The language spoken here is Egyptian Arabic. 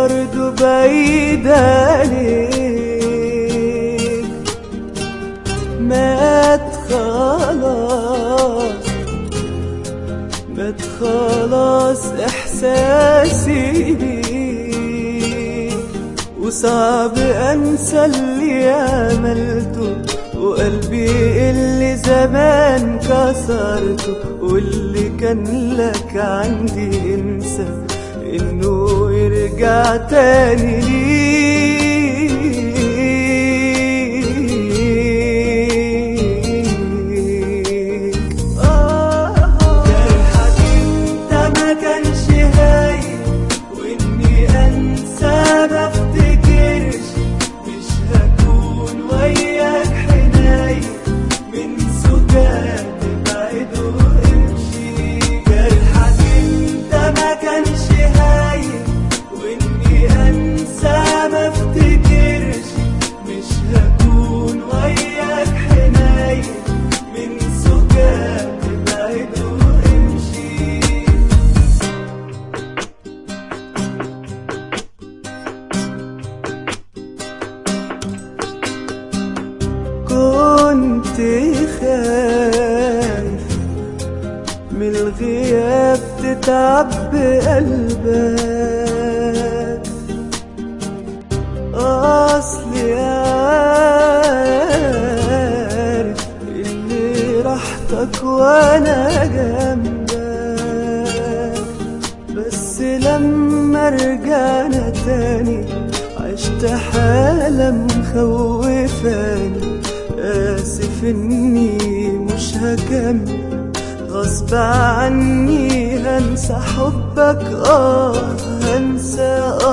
برضو بعيد عليك مات خلاص مات خلاص احساسي بيك وصعب انسى اللي عملته وقلبي اللي زمان كسرته واللي كان لك عندي انسى انه يرجع تاني ليك جرحك انت ما كانش هايل واني انسى ما افتكرش مش هكون وياك حنايل من سكات بعيد وامشي جرحك انت ما كانش هايل واني انسى ما افتكرش مش هكون وياك حنايل من سكات بعيد وامشي كنت خايف من الغياب تتعب بقلبك أصلي عارف اللي راحتك وأنا جنبك بس لما رجعنا تاني عشت حالة مخوفاني آسف إني مش هكمل غصب عني هنسى حبك آه هنسى